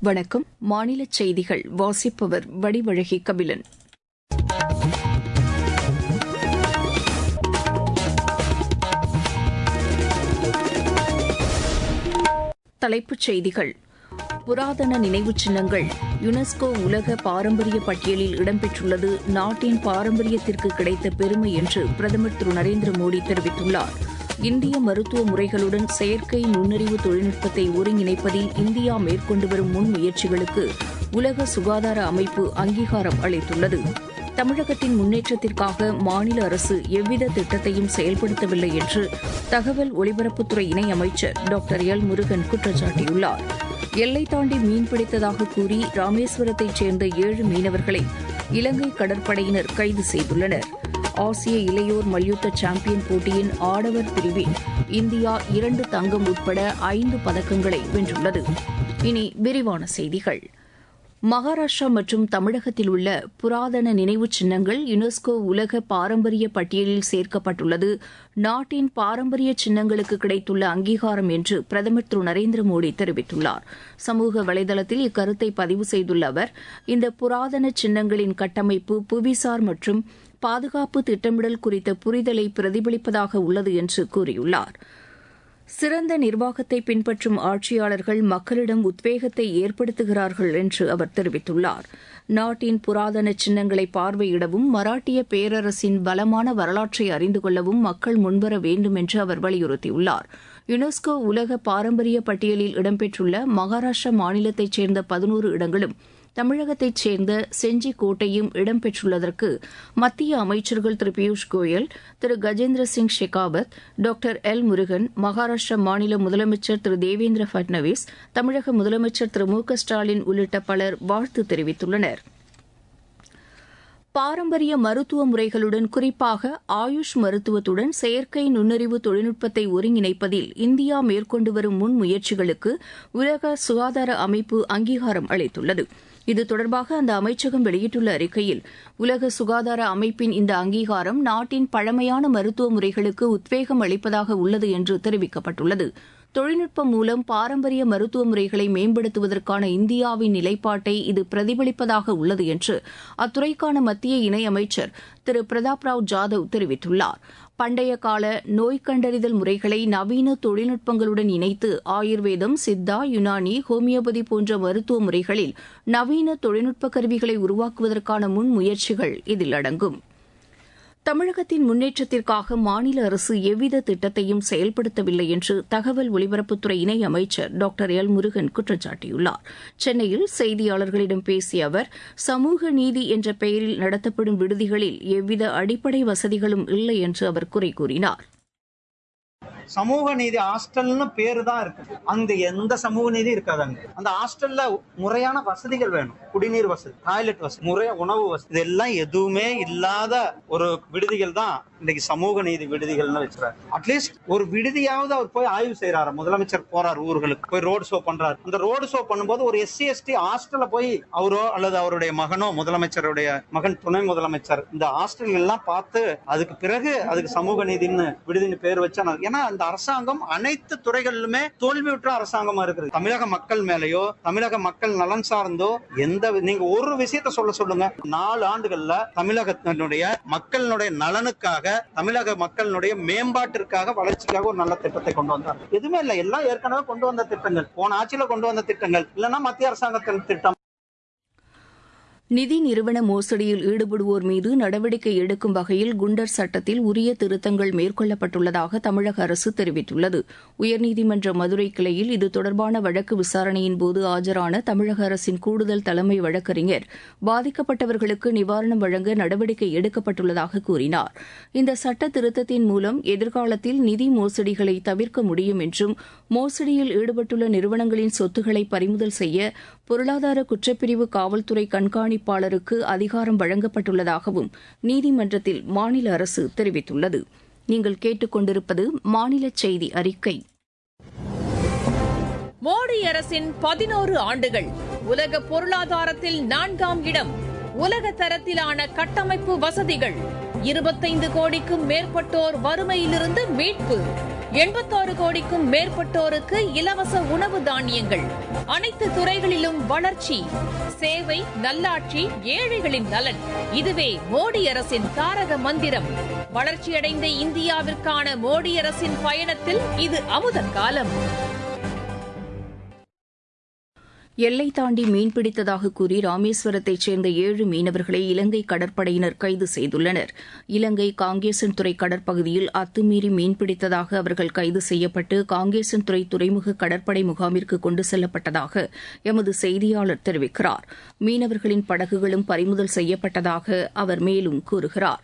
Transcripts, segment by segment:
வணக்கம் மாநில செய்திகள் வாசிப்பவர் வடிவழகி கபிலன் தலைப்புச் செய்திகள் புராதன நினைவுச் சின்னங்கள் யுனெஸ்கோ உலக பாரம்பரிய பட்டியலில் இடம்பெற்றுள்ளது நாட்டின் பாரம்பரியத்திற்கு கிடைத்த பெருமை என்று பிரதமர் திரு நரேந்திர மோடி தெரிவித்துள்ளார் இந்திய மருத்துவ முறைகளுடன் செயற்கை நுண்ணறிவு தொழில்நுட்பத்தை ஒருங்கிணைப்பதில் இந்தியா மேற்கொண்டு வரும் முன்முயற்சிகளுக்கு உலக சுகாதார அமைப்பு அங்கீகாரம் அளித்துள்ளது தமிழகத்தின் முன்னேற்றத்திற்காக மாநில அரசு எவ்வித திட்டத்தையும் செயல்படுத்தவில்லை என்று தகவல் ஒலிபரப்புத்துறை இணையமைச்சர் டாக்டர் எல் முருகன் குற்றம் சாட்டியுள்ளார் எல்லை தாண்டி மீன்பிடித்ததாக கூறி ராமேஸ்வரத்தைச் சேர்ந்த ஏழு மீனவர்களை இலங்கை கடற்படையினர் கைது செய்துள்ளனர் ஆசிய இளையோர் மல்யுத்த சாம்பியன் போட்டியின் ஆடவர் பிரிவில் இந்தியா இரண்டு தங்கம் உட்பட ஐந்து பதக்கங்களை வென்றுள்ளது இனி விரிவான செய்திகள் மகாராஷ்டிரா மற்றும் தமிழகத்தில் உள்ள புராதன நினைவுச் சின்னங்கள் யுனெஸ்கோ உலக பாரம்பரிய பட்டியலில் சேர்க்கப்பட்டுள்ளது நாட்டின் பாரம்பரிய சின்னங்களுக்கு கிடைத்துள்ள அங்கீகாரம் என்று பிரதமர் திரு நரேந்திர மோடி தெரிவித்துள்ளார் சமூக வலைதளத்தில் இக்கருத்தை பதிவு செய்துள்ள அவர் இந்த புராதன சின்னங்களின் கட்டமைப்பு புவிசார் மற்றும் பாதுகாப்பு திட்டமிடல் குறித்த புரிதலை பிரதிபலிப்பதாக உள்ளது என்று கூறியுள்ளார் சிறந்த நிர்வாகத்தை பின்பற்றும் ஆட்சியாளர்கள் மக்களிடம் உத்வேகத்தை ஏற்படுத்துகிறார்கள் என்று அவர் தெரிவித்துள்ளார் நாட்டின் புராதன சின்னங்களை பார்வையிடவும் மராட்டிய பேரரசின் பலமான வரலாற்றை அறிந்து கொள்ளவும் மக்கள் முன்வர வேண்டும் என்று அவர் வலியுறுத்தியுள்ளார் யுனெஸ்கோ உலக பாரம்பரிய பட்டியலில் இடம்பெற்றுள்ள மகாராஷ்டிரா மாநிலத்தைச் சேர்ந்த பதினோரு இடங்களும் தமிழகத்தைச் சேர்ந்த செஞ்சி கோட்டையும் இடம்பெற்றுள்ளதற்கு மத்திய அமைச்சர்கள் திரு பியூஷ் கோயல் திரு கஜேந்திர சிங் ஷெகாவத் டாக்டர் எல் முருகன் மகாராஷ்டிரா மாநில முதலமைச்சர் திரு தேவேந்திர பட்னவிஸ் தமிழக முதலமைச்சர் திரு மு க ஸ்டாலின் உள்ளிட்ட பலர் வாழ்த்து தெரிவித்துள்ளனா் பாரம்பரிய மருத்துவ முறைகளுடன் குறிப்பாக ஆயுஷ் மருத்துவத்துடன் செயற்கை நுண்ணறிவு தொழில்நுட்பத்தை ஒருங்கிணைப்பதில் இந்தியா மேற்கொண்டு வரும் முன்முயற்சிகளுக்கு உலக சுகாதார அமைப்பு அங்கீகாரம் அளித்துள்ளது இது தொடர்பாக அந்த அமைச்சகம் வெளியிட்டுள்ள அறிக்கையில் உலக சுகாதார அமைப்பின் இந்த அங்கீகாரம் நாட்டின் பழமையான மருத்துவ முறைகளுக்கு உத்வேகம் அளிப்பதாக உள்ளது என்று தெரிவிக்கப்பட்டுள்ளது தொழில்நுட்பம் மூலம் பாரம்பரிய மருத்துவ முறைகளை மேம்படுத்துவதற்கான இந்தியாவின் நிலைப்பாட்டை இது பிரதிபலிப்பதாக உள்ளது என்று அத்துறைக்கான மத்திய இணையமைச்சர் திரு பிரதாப் ராவ் ஜாதவ் தெரிவித்துள்ளார் பண்டைய கால நோய் கண்டறிதல் முறைகளை நவீன தொழில்நுட்பங்களுடன் இணைத்து ஆயுர்வேதம் சித்தா யுனானி ஹோமியோபதி போன்ற மருத்துவ முறைகளில் நவீன தொழில்நுட்ப கருவிகளை உருவாக்குவதற்கான முன்முயற்சிகள் இதில் அடங்கும் தமிழகத்தின் முன்னேற்றத்திற்காக மாநில அரசு எவ்வித திட்டத்தையும் செயல்படுத்தவில்லை என்று தகவல் ஒலிபரப்புத்துறை இணை அமைச்சர் டாக்டர் எல் முருகன் குற்றம் சாட்டியுள்ளார் சென்னையில் செய்தியாளர்களிடம் பேசிய அவர் சமூக நீதி என்ற பெயரில் நடத்தப்படும் விடுதிகளில் எவ்வித அடிப்படை வசதிகளும் இல்லை என்று அவர் குறை கூறினார் சமூக நீதி ஹாஸ்டல்னு பேரு தான் இருக்கு அந்த எந்த சமூக நீதி இருக்காது அங்க அந்த ஹாஸ்டல்ல முறையான வசதிகள் வேணும் குடிநீர் வசதி டாய்லெட் வசதி முறைய உணவு வசதி இதெல்லாம் எதுவுமே இல்லாத ஒரு விடுதிகள் தான் இன்னைக்கு சமூக நீதி விடுதிகள்னு வச்சுறாரு அட்லீஸ்ட் ஒரு விடுதியாவது அவர் போய் ஆய்வு செய்யறாரு முதலமைச்சர் போறார் ஊர்களுக்கு போய் ரோடு ஷோ பண்றாரு அந்த ரோடு ஷோ பண்ணும்போது ஒரு எஸ்சி எஸ்டி ஹாஸ்டல்ல போய் அவரோ அல்லது அவருடைய மகனோ முதலமைச்சருடைய மகன் துணை முதலமைச்சர் இந்த ஹாஸ்டல் எல்லாம் பார்த்து அதுக்கு பிறகு அதுக்கு சமூக நீதினு விடுதின்னு பேர் வச்சா ஏன்னா அந்த அரசாங்கம் அனைத்து துறைகளிலுமே தோல்வியுற்ற அரசாங்கமா இருக்குது தமிழக மக்கள் மேலேயோ தமிழக மக்கள் நலன் சார்ந்தோ எந்த நீங்க ஒரு விஷயத்த சொல்ல சொல்லுங்க நாலு ஆண்டுகள்ல தமிழகத்தினுடைய மக்களினுடைய நலனுக்காக தமிழக மக்களினுடைய மேம்பாட்டிற்காக வளர்ச்சிக்காக ஒரு நல்ல திட்டத்தை கொண்டு வந்தார் எதுவுமே இல்லை எல்லாம் ஏற்கனவே கொண்டு வந்த திட்டங்கள் போன ஆட்சியில கொண்டு வந்த திட்டங்கள் இல்லைன்னா மத்திய அரசாங்கத்தின் திட்டம் நிதி நிறுவன மோசடியில் ஈடுபடுவோர் மீது நடவடிக்கை எடுக்கும் வகையில் குண்டர் சட்டத்தில் உரிய திருத்தங்கள் மேற்கொள்ளப்பட்டுள்ளதாக தமிழக அரசு தெரிவித்துள்ளது உயர்நீதிமன்ற மதுரை கிளையில் இது தொடர்பான வழக்கு விசாரணையின் போது ஆஜரான தமிழக அரசின் கூடுதல் தலைமை வழக்கறிஞர் பாதிக்கப்பட்டவர்களுக்கு நிவாரணம் வழங்க நடவடிக்கை எடுக்கப்பட்டுள்ளதாக கூறினார் இந்த சட்ட திருத்தத்தின் மூலம் எதிர்காலத்தில் நிதி மோசடிகளை தவிர்க்க முடியும் என்றும் மோசடியில் ஈடுபட்டுள்ள நிறுவனங்களின் சொத்துக்களை பறிமுதல் செய்ய பொருளாதார குற்றப்பிரிவு காவல்துறை கண்காணிப்பாளருக்கு அதிகாரம் வழங்கப்பட்டுள்ளதாகவும் நீதிமன்றத்தில் மாநில அரசு தெரிவித்துள்ளது நீங்கள் கேட்டுக்கொண்டிருப்பது மாநில செய்தி அறிக்கை மோடி அரசின் பதினோரு ஆண்டுகள் உலக பொருளாதாரத்தில் நான்காம் இடம் உலக தரத்திலான கட்டமைப்பு வசதிகள் இருபத்தைந்து கோடிக்கும் மேற்பட்டோர் வறுமையிலிருந்து மீட்பு எண்பத்தாறு கோடிக்கும் மேற்பட்டோருக்கு இலவச உணவு தானியங்கள் அனைத்து துறைகளிலும் வளர்ச்சி சேவை நல்லாட்சி ஏழைகளின் நலன் இதுவே மோடி அரசின் தாரக மந்திரம் வளர்ச்சியடைந்த இந்தியாவிற்கான மோடி அரசின் பயணத்தில் இது அமுத காலம் எல்லை தாண்டி மீன்பிடித்ததாக கூறி ராமேஸ்வரத்தைச் சேர்ந்த ஏழு மீனவர்களை இலங்கை கடற்படையினர் கைது செய்துள்ளனர் இலங்கை காங்கேசன்துறை கடற்பகுதியில் அத்துமீறி மீன்பிடித்ததாக அவர்கள் கைது செய்யப்பட்டு காங்கேசன்துறை துறைமுக கடற்படை முகாமிற்கு கொண்டு செல்லப்பட்டதாக எமது செய்தியாளர் தெரிவிக்கிறார் மீனவர்களின் படகுகளும் பறிமுதல் செய்யப்பட்டதாக அவர் மேலும் கூறுகிறார்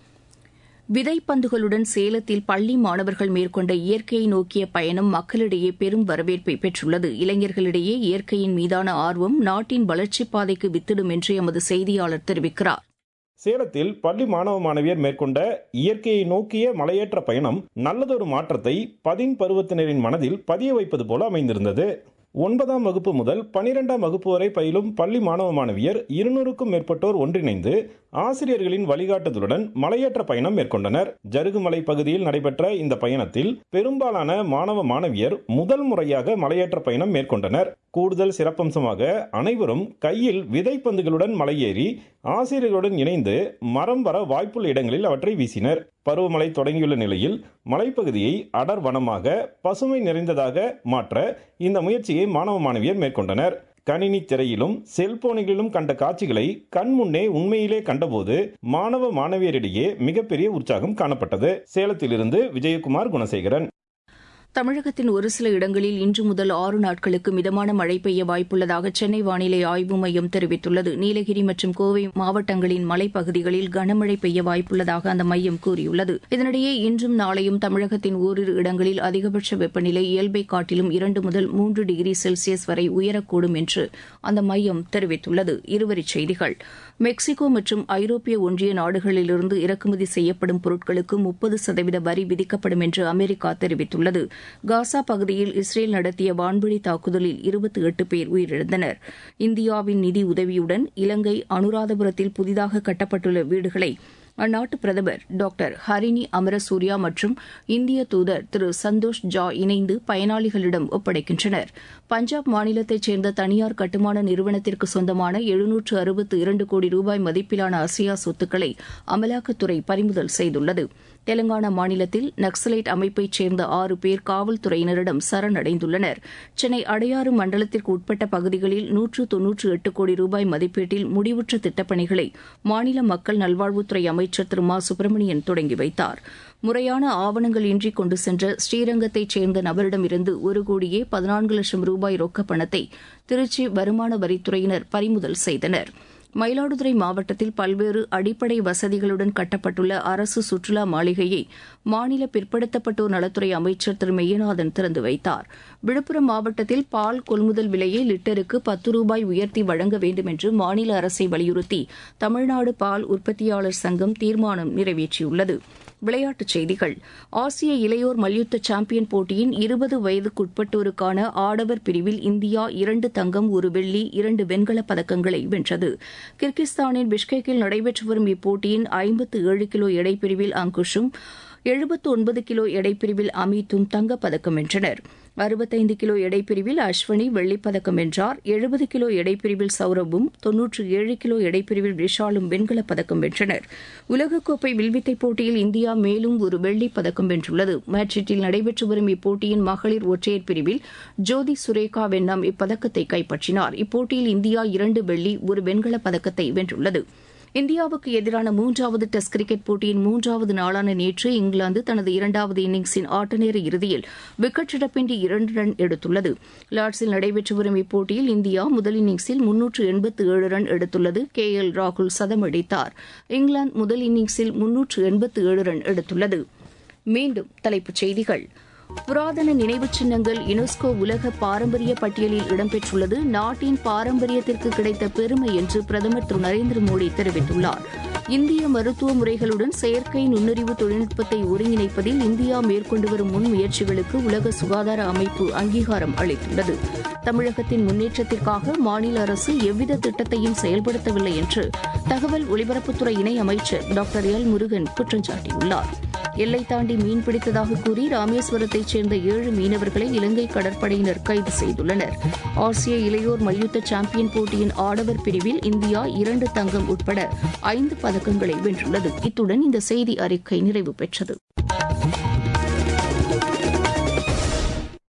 விதைப்பந்துகளுடன் சேலத்தில் பள்ளி மாணவர்கள் மேற்கொண்ட இயற்கையை நோக்கிய பயணம் மக்களிடையே பெரும் வரவேற்பை பெற்றுள்ளது இளைஞர்களிடையே இயற்கையின் மீதான ஆர்வம் நாட்டின் வளர்ச்சிப் பாதைக்கு வித்திடும் என்று எமது செய்தியாளர் தெரிவிக்கிறார் சேலத்தில் பள்ளி மாணவ மாணவியர் மேற்கொண்ட இயற்கையை நோக்கிய மலையேற்ற பயணம் நல்லதொரு மாற்றத்தை பதின் பருவத்தினரின் மனதில் பதிய வைப்பது போல அமைந்திருந்தது ஒன்பதாம் வகுப்பு முதல் பனிரெண்டாம் வகுப்பு வரை பயிலும் பள்ளி மாணவ மாணவியர் இருநூறுக்கும் மேற்பட்டோர் ஒன்றிணைந்து ஆசிரியர்களின் வழிகாட்டுதலுடன் மலையேற்ற பயணம் மேற்கொண்டனர் ஜருகுமலை பகுதியில் நடைபெற்ற இந்த பயணத்தில் பெரும்பாலான மாணவ மாணவியர் முதல் முறையாக மலையேற்ற பயணம் மேற்கொண்டனர் கூடுதல் சிறப்பம்சமாக அனைவரும் கையில் விதைப்பந்துகளுடன் மலையேறி ஆசிரியர்களுடன் இணைந்து மரம் வர வாய்ப்புள்ள இடங்களில் அவற்றை வீசினர் பருவமழை தொடங்கியுள்ள நிலையில் மலைப்பகுதியை அடர் வனமாக பசுமை நிறைந்ததாக மாற்ற இந்த முயற்சியை மாணவ மாணவியர் மேற்கொண்டனர் கணினி திரையிலும் செல்போனிலும் கண்ட காட்சிகளை கண் முன்னே உண்மையிலே கண்டபோது மாணவ மாணவியரிடையே மிகப்பெரிய உற்சாகம் காணப்பட்டது சேலத்திலிருந்து விஜயகுமார் குணசேகரன் தமிழகத்தின் ஒரு சில இடங்களில் இன்று முதல் ஆறு நாட்களுக்கு மிதமான மழை பெய்ய வாய்ப்புள்ளதாக சென்னை வானிலை ஆய்வு மையம் தெரிவித்துள்ளது நீலகிரி மற்றும் கோவை மாவட்டங்களின் மலைப்பகுதிகளில் கனமழை பெய்ய வாய்ப்புள்ளதாக அந்த மையம் கூறியுள்ளது இதனிடையே இன்றும் நாளையும் தமிழகத்தின் ஓரிரு இடங்களில் அதிகபட்ச வெப்பநிலை இயல்பை காட்டிலும் இரண்டு முதல் மூன்று டிகிரி செல்சியஸ் வரை உயரக்கூடும் என்று அந்த மையம் தெரிவித்துள்ளது இருவரிச் செய்திகள் மெக்சிகோ மற்றும் ஐரோப்பிய ஒன்றிய நாடுகளிலிருந்து இறக்குமதி செய்யப்படும் பொருட்களுக்கு முப்பது சதவீத வரி விதிக்கப்படும் என்று அமெரிக்கா தெரிவித்துள்ளது காசா பகுதியில் இஸ்ரேல் நடத்திய வான்வழி தாக்குதலில் இருபத்தி எட்டு பேர் உயிரிழந்தனர் இந்தியாவின் நிதி உதவியுடன் இலங்கை அனுராதபுரத்தில் புதிதாக கட்டப்பட்டுள்ள வீடுகளை அந்நாட்டு பிரதமர் டாக்டர் ஹரினி அமரசூர்யா மற்றும் இந்திய தூதர் திரு சந்தோஷ் ஜா இணைந்து பயனாளிகளிடம் ஒப்படைக்கின்றனர் பஞ்சாப் மாநிலத்தைச் சேர்ந்த தனியார் கட்டுமான நிறுவனத்திற்கு சொந்தமான எழுநூற்று அறுபத்து இரண்டு கோடி ரூபாய் மதிப்பிலான அசியா சொத்துக்களை அமலாக்கத்துறை பறிமுதல் செய்துள்ளது தெலங்கானா மாநிலத்தில் நக்சலைட் அமைப்பைச் சேர்ந்த ஆறு பேர் காவல்துறையினரிடம் சரணடைந்துள்ளனர் சென்னை அடையாறு மண்டலத்திற்கு உட்பட்ட பகுதிகளில் நூற்று தொன்னூற்று எட்டு கோடி ரூபாய் மதிப்பீட்டில் முடிவுற்ற திட்டப்பணிகளை மாநில மக்கள் நல்வாழ்வுத்துறை அமைச்சர் திரு மா சுப்பிரமணியன் தொடங்கி வைத்தார் முறையான ஆவணங்கள் இன்றி கொண்டு சென்ற ஸ்ரீரங்கத்தைச் சேர்ந்த நபரிடமிருந்து ஒரு கோடியே பதினான்கு லட்சம் ரூபாய் ரொக்கப் பணத்தை திருச்சி வருமான வரித்துறையினர் பறிமுதல் செய்தனர் மயிலாடுதுறை மாவட்டத்தில் பல்வேறு அடிப்படை வசதிகளுடன் கட்டப்பட்டுள்ள அரசு சுற்றுலா மாளிகையை மாநில பிற்படுத்தப்பட்டோர் நலத்துறை அமைச்சர் திரு மெய்யநாதன் திறந்து வைத்தார் விழுப்புரம் மாவட்டத்தில் பால் கொள்முதல் விலையை லிட்டருக்கு பத்து ரூபாய் உயர்த்தி வழங்க வேண்டும் என்று மாநில அரசை வலியுறுத்தி தமிழ்நாடு பால் உற்பத்தியாளர் சங்கம் தீர்மானம் நிறைவேற்றியுள்ளது விளையாட்டுச் செய்திகள் ஆசிய இளையோர் மல்யுத்த சாம்பியன் போட்டியின் இருபது வயதுக்குட்பட்டோருக்கான ஆடவர் பிரிவில் இந்தியா இரண்டு தங்கம் ஒரு வெள்ளி இரண்டு வெண்கலப் பதக்கங்களை வென்றது கிர்கிஸ்தானின் பிஷ்கெக்கில் நடைபெற்று வரும் இப்போட்டியின் ஐம்பத்து ஏழு கிலோ எடைப்பிரிவில் அங்குஷும் எழுபத்து ஒன்பது கிலோ எடைப்பிரிவில் அமித்தும் தங்கப்பதக்கம் வென்றனர் அறுபத்தைந்து கிலோ எடைப்பிரிவில் அஸ்வனி வெள்ளிப்பதக்கம் வென்றார் எழுபது கிலோ எடைப்பிரிவில் சௌரவும் தொன்னூற்று ஏழு கிலோ எடைப்பிரிவில் விஷாலும் வெண்கலப் பதக்கம் வென்றனர் உலகக்கோப்பை வில்வித்தை போட்டியில் இந்தியா மேலும் ஒரு வெள்ளிப் பதக்கம் வென்றுள்ளது மேட்ரிட்டில் நடைபெற்று வரும் இப்போட்டியின் மகளிர் ஒற்றையர் பிரிவில் ஜோதி சுரேகா வெண்ணம் இப்பதக்கத்தை கைப்பற்றினார் இப்போட்டியில் இந்தியா இரண்டு வெள்ளி ஒரு வெண்கலப் பதக்கத்தை வென்றுள்ளது இந்தியாவுக்கு எதிரான மூன்றாவது டெஸ்ட் கிரிக்கெட் போட்டியின் மூன்றாவது நாளான நேற்று இங்கிலாந்து தனது இரண்டாவது இன்னிங்ஸின் ஆட்டநேர இறுதியில் விக்கெட் இழப்பின்றி இரண்டு ரன் எடுத்துள்ளது லார்ட்ஸில் நடைபெற்று வரும் இப்போட்டியில் இந்தியா முதல் இன்னிங்ஸில் முன்னூற்று எண்பத்து ஏழு ரன் எடுத்துள்ளது கே எல் ராகுல் சதமடித்தார் இங்கிலாந்து முதல் இன்னிங்ஸில் முன்னூற்று எண்பத்து ஏழு ரன் எடுத்துள்ளது மீண்டும் தலைப்புச் செய்திகள் புராதன நினைவுச் சின்னங்கள் யுனெஸ்கோ உலக பாரம்பரிய பட்டியலில் இடம்பெற்றுள்ளது நாட்டின் பாரம்பரியத்திற்கு கிடைத்த பெருமை என்று பிரதமர் திரு நரேந்திர மோடி தெரிவித்துள்ளார் இந்திய மருத்துவ முறைகளுடன் செயற்கை நுண்ணறிவு தொழில்நுட்பத்தை ஒருங்கிணைப்பதில் இந்தியா மேற்கொண்டு வரும் முன்முயற்சிகளுக்கு உலக சுகாதார அமைப்பு அங்கீகாரம் அளித்துள்ளது தமிழகத்தின் முன்னேற்றத்திற்காக மாநில அரசு எவ்வித திட்டத்தையும் செயல்படுத்தவில்லை என்று தகவல் ஒலிபரப்புத்துறை இணை அமைச்சர் டாக்டர் எல் முருகன் குற்றம் சாட்டியுள்ளார் எல்லை தாண்டி மீன் பிடித்ததாக கூறி ராமேஸ்வரத்தைச் சேர்ந்த ஏழு மீனவர்களை இலங்கை கடற்படையினர் கைது செய்துள்ளனர் ஆசிய இளையோர் மல்யுத்த சாம்பியன் போட்டியின் ஆடவர் பிரிவில் இந்தியா இரண்டு தங்கம் உட்பட ஐந்து பதக்கங்களை வென்றுள்ளது இத்துடன் இந்த செய்தி அறிக்கை நிறைவு பெற்றது